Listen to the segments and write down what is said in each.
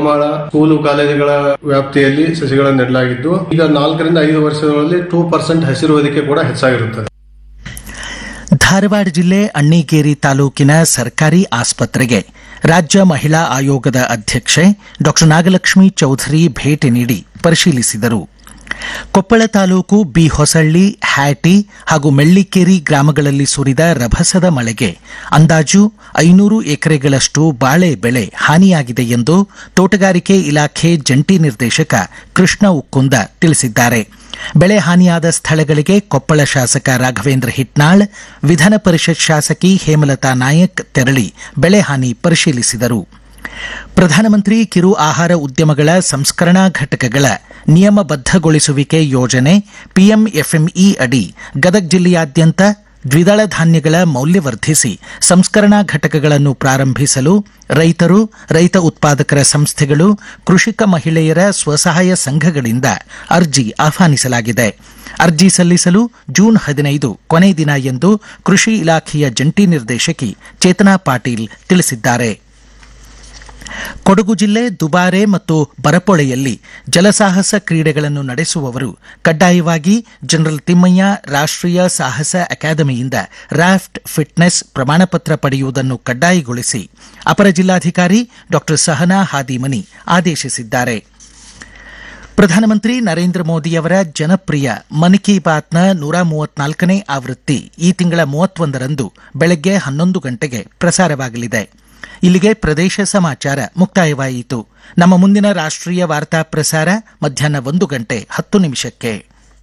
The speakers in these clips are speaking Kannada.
ಮಾಳ ಸ್ಕೂಲು ಕಾಲೇಜುಗಳ ವ್ಯಾಪ್ತಿಯಲ್ಲಿ ಸಸಿಗಳನ್ನು ನೆಡಲಾಗಿದ್ದು ಈಗ ನಾಲ್ಕರಿಂದ ಐದು ವರ್ಷಗಳಲ್ಲಿ ಟೂ ಪರ್ಸೆಂಟ್ ಹಸಿರು ಹೊದಿಕೆ ಕೂಡ ಹೆಚ್ಚಾಗಿರುತ್ತದೆ ಧಾರವಾಡ ಜಿಲ್ಲೆ ಅಣ್ಣಿಗೇರಿ ತಾಲೂಕಿನ ಸರ್ಕಾರಿ ಆಸ್ಪತ್ರೆಗೆ ರಾಜ್ಯ ಮಹಿಳಾ ಆಯೋಗದ ಅಧ್ಯಕ್ಷೆ ಡಾ ನಾಗಲಕ್ಷ್ಮಿ ಚೌಧರಿ ಭೇಟಿ ನೀಡಿ ಪರಿಶೀಲಿಸಿದರು ಕೊಪ್ಪಳ ತಾಲೂಕು ಬಿ ಹೊಸಳ್ಳಿ ಹ್ಯಾಟಿ ಹಾಗೂ ಮೆಳ್ಳಿಕೇರಿ ಗ್ರಾಮಗಳಲ್ಲಿ ಸುರಿದ ರಭಸದ ಮಳೆಗೆ ಅಂದಾಜು ಐನೂರು ಎಕರೆಗಳಷ್ಟು ಬಾಳೆ ಬೆಳೆ ಹಾನಿಯಾಗಿದೆ ಎಂದು ತೋಟಗಾರಿಕೆ ಇಲಾಖೆ ಜಂಟಿ ನಿರ್ದೇಶಕ ಕೃಷ್ಣ ಉಕ್ಕುಂದ ತಿಳಿಸಿದ್ದಾರೆ ಬೆಳೆ ಹಾನಿಯಾದ ಸ್ಥಳಗಳಿಗೆ ಕೊಪ್ಪಳ ಶಾಸಕ ರಾಘವೇಂದ್ರ ಹಿಟ್ನಾಳ್ ವಿಧಾನ ಪರಿಷತ್ ಶಾಸಕಿ ಹೇಮಲತಾ ನಾಯಕ್ ತೆರಳಿ ಬೆಳೆ ಹಾನಿ ಪರಿಶೀಲಿಸಿದರು ಪ್ರಧಾನಮಂತ್ರಿ ಕಿರು ಆಹಾರ ಉದ್ಯಮಗಳ ಸಂಸ್ಕರಣಾ ಘಟಕಗಳ ನಿಯಮಬದ್ಧಗೊಳಿಸುವಿಕೆ ಯೋಜನೆ ಪಿಎಂಎಫ್ಎಂಇ ಅಡಿ ಗದಗ ಜಿಲ್ಲೆಯಾದ್ಯಂತ ದ್ವಿದಳ ಧಾನ್ಯಗಳ ಮೌಲ್ಯವರ್ಧಿಸಿ ಸಂಸ್ಕರಣಾ ಘಟಕಗಳನ್ನು ಪ್ರಾರಂಭಿಸಲು ರೈತರು ರೈತ ಉತ್ಪಾದಕರ ಸಂಸ್ಥೆಗಳು ಕೃಷಿಕ ಮಹಿಳೆಯರ ಸ್ವಸಹಾಯ ಸಂಘಗಳಿಂದ ಅರ್ಜಿ ಆಹ್ವಾನಿಸಲಾಗಿದೆ ಅರ್ಜಿ ಸಲ್ಲಿಸಲು ಜೂನ್ ಹದಿನೈದು ಕೊನೆ ದಿನ ಎಂದು ಕೃಷಿ ಇಲಾಖೆಯ ಜಂಟಿ ನಿರ್ದೇಶಕಿ ಚೇತನಾ ಪಾಟೀಲ್ ತಿಳಿಸಿದ್ದಾರೆ ಕೊಡಗು ಜಿಲ್ಲೆ ದುಬಾರೆ ಮತ್ತು ಬರಪೊಳೆಯಲ್ಲಿ ಜಲಸಾಹಸ ಕ್ರೀಡೆಗಳನ್ನು ನಡೆಸುವವರು ಕಡ್ಡಾಯವಾಗಿ ಜನರಲ್ ತಿಮ್ಮಯ್ಯ ರಾಷ್ಟ್ರೀಯ ಸಾಹಸ ಅಕಾಡೆಮಿಯಿಂದ ರಾಫ್ಟ್ ಫಿಟ್ನೆಸ್ ಪ್ರಮಾಣಪತ್ರ ಪಡೆಯುವುದನ್ನು ಕಡ್ಡಾಯಗೊಳಿಸಿ ಅಪರ ಜಿಲ್ಲಾಧಿಕಾರಿ ಡಾ ಸಹನಾ ಹಾದಿಮನಿ ಆದೇಶಿಸಿದ್ದಾರೆ ಪ್ರಧಾನಮಂತ್ರಿ ನರೇಂದ್ರ ಮೋದಿಯವರ ಜನಪ್ರಿಯ ಮನ್ ಕಿ ಬಾತ್ನ ನೂರ ಮೂವತ್ನಾಲ್ಕನೇ ಆವೃತ್ತಿ ಈ ತಿಂಗಳ ಮೂವತ್ತೊಂದರಂದು ಬೆಳಗ್ಗೆ ಹನ್ನೊಂದು ಗಂಟೆಗೆ ಪ್ರಸಾರವಾಗಲಿದೆ ಇಲ್ಲಿಗೆ ಪ್ರದೇಶ ಸಮಾಚಾರ ಮುಕ್ತಾಯವಾಯಿತು ನಮ್ಮ ಮುಂದಿನ ರಾಷ್ಟ್ರೀಯ ವಾರ್ತಾ ಪ್ರಸಾರ ಮಧ್ಯಾಹ್ನ ಒಂದು ಗಂಟೆ ಹತ್ತು ನಿಮಿಷಕ್ಕೆ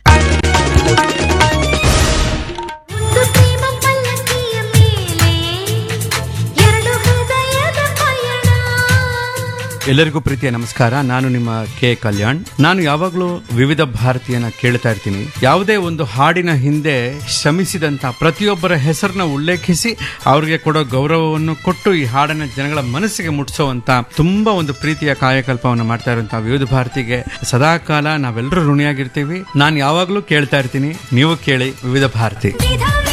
ಒಂದು ಪ್ರೇಮ ಪಲ್ಲಕ್ಕಿಯ ಮೇಲೆ ಎರಡು ಹೃದಯದ ಪಯಣ ಎಲ್ಲರಿಗೂ ಪ್ರೀತಿಯ ನಮಸ್ಕಾರ ನಾನು ನಿಮ್ಮ ಕೆ ಕಲ್ಯಾಣ್ ನಾನು ಯಾವಾಗಲೂ ವಿವಿಧ ಭಾರತೀಯನ ಕೇಳ್ತಾ ಇರ್ತೀನಿ ಯಾವುದೇ ಒಂದು ಹಾಡಿನ ಹಿಂದೆ ಶ್ರಮಿಸಿದಂತ ಪ್ರತಿಯೊಬ್ಬರ ಹೆಸರನ್ನ ಉಲ್ಲೇಖಿಸಿ ಅವ್ರಿಗೆ ಕೊಡೋ ಗೌರವವನ್ನು ಕೊಟ್ಟು ಈ ಹಾಡನ್ನ ಜನಗಳ ಮನಸ್ಸಿಗೆ ಮುಟ್ಟಿಸುವಂತ ತುಂಬಾ ಒಂದು ಪ್ರೀತಿಯ ಕಾಯಕಲ್ಪವನ್ನು ಮಾಡ್ತಾ ಇರುವಂತಹ ವಿವಿಧ ಭಾರತಿಗೆ ಸದಾಕಾಲ ನಾವೆಲ್ಲರೂ ಋಣಿಯಾಗಿರ್ತೀವಿ ನಾನು ಯಾವಾಗಲೂ ಕೇಳ್ತಾ ಇರ್ತೀನಿ ನೀವು ಕೇಳಿ ವಿವಿಧ ಭಾರತಿ ವಿಧ